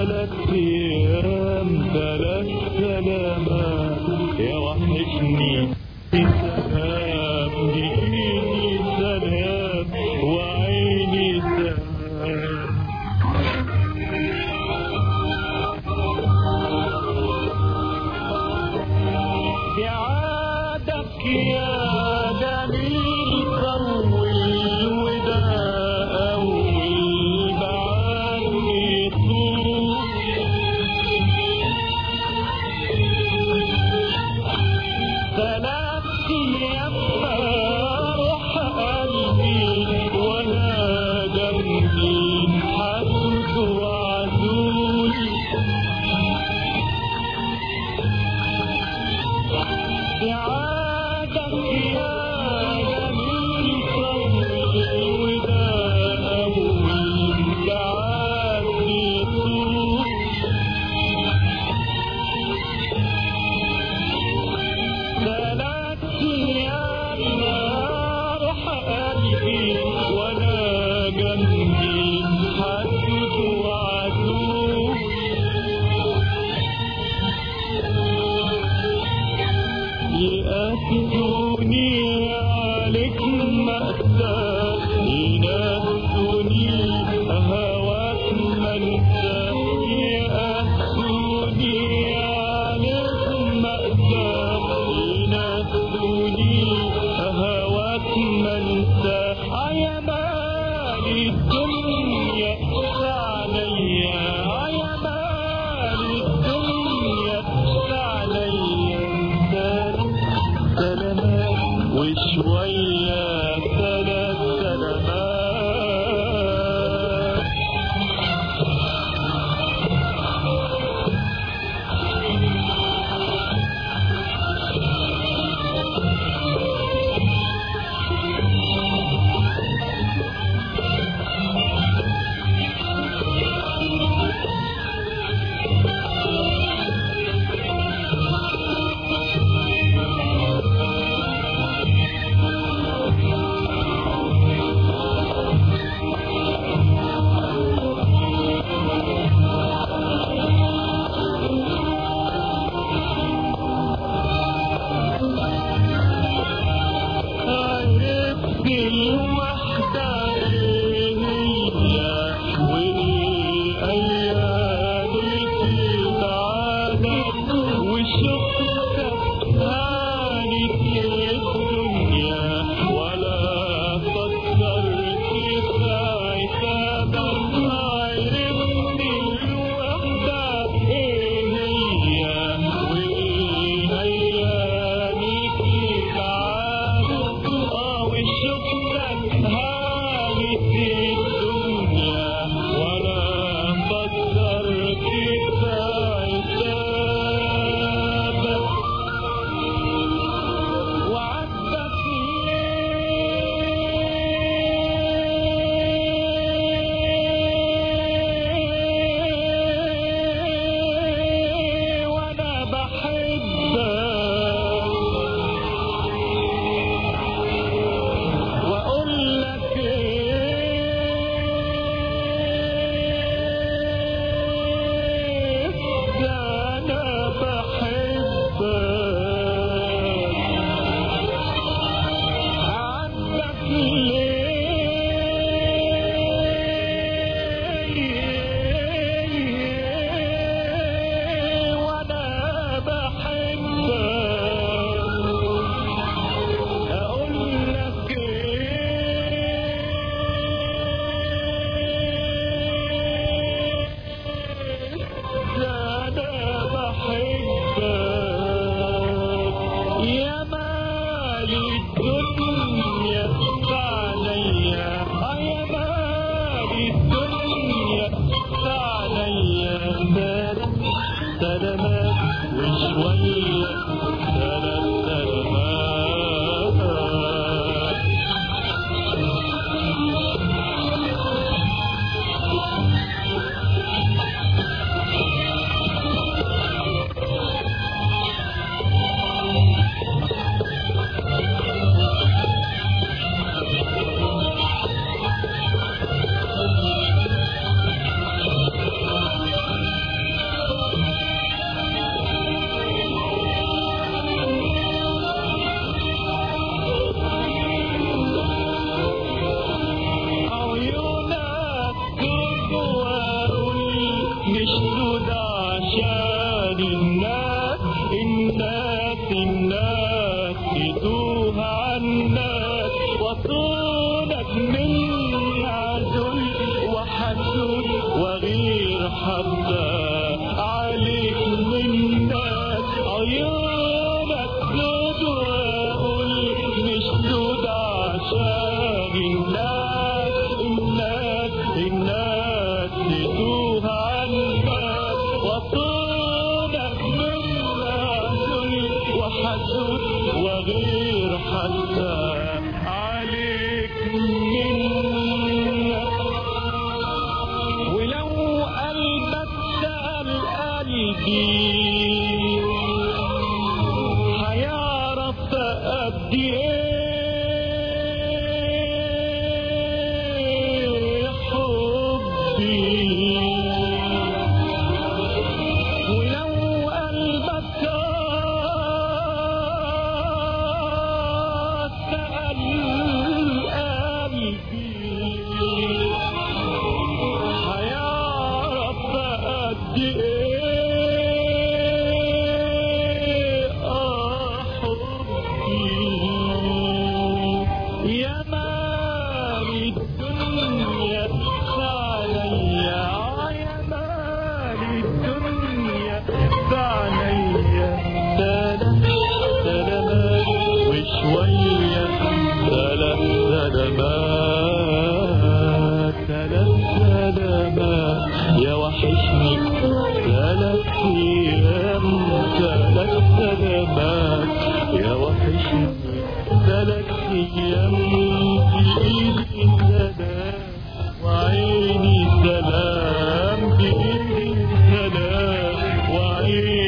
تلات ايام تلات سلامات يا وحشني سلام جيني سلام وعيني سلام بعادك يا جميل طول الوداع أول بعد يطول ثلاث أيام روح قلبي وأنا جنبي حسود وعزول بعادك يا جميل صوت الوداع أول بعد يطول ثلاث أيام روح قلبي وأنا جنبي حسود وعزول يأتوني عليك مأساة ينافسوني هواك منسى يأتوني عليك مأساة ينافسوني هواك منسى يا مالي الدنيا عليا يا مالي الدنيا عليا سلامات وشوية ثلاث سلامات عرفت الوحدة إيه هي والأيام تتعادت وشفتك هانت الدنيا ولا فكرت في عتابك عرفت الوحدة إيه هي والأيام تتعادت آه وشفتك هانت الدنيا ولا فكرت في عتابك وعدت ليه وانا بحبك واقول لك ايه ده انا بحبك عندك ليه وانا بحبك اقول لك ايه ده انا بحبك يا مالي الدنيا عليا يا مالي الدنيا عليا سلامات وشوية ثلاث سلامات نشدد عشان الناس الناس الناس تتوه عنك وصولك من عدل وحسود وغير حتى عليك منك عيونك سود واقول نشدد عشان الناس الناس الناس تتوه عنك وصولك من عدل وحسود وغير حتى عليك منك ولو قلبك سأل قلبي هيعرف قد ايه حبي ولو قلبك سأل قلبي هيعرف قد ايه اه حبي يا مال الدنيا عليا يا مال الدنيا عليا سلام سلامات وشوية سلام سلامات سلام سلامات يا وحشني ثلاث ايام ثلاث سلامات يا وحشني ثلاث ايام بايدي سلام وعيني سلام بايدي سلام وعيني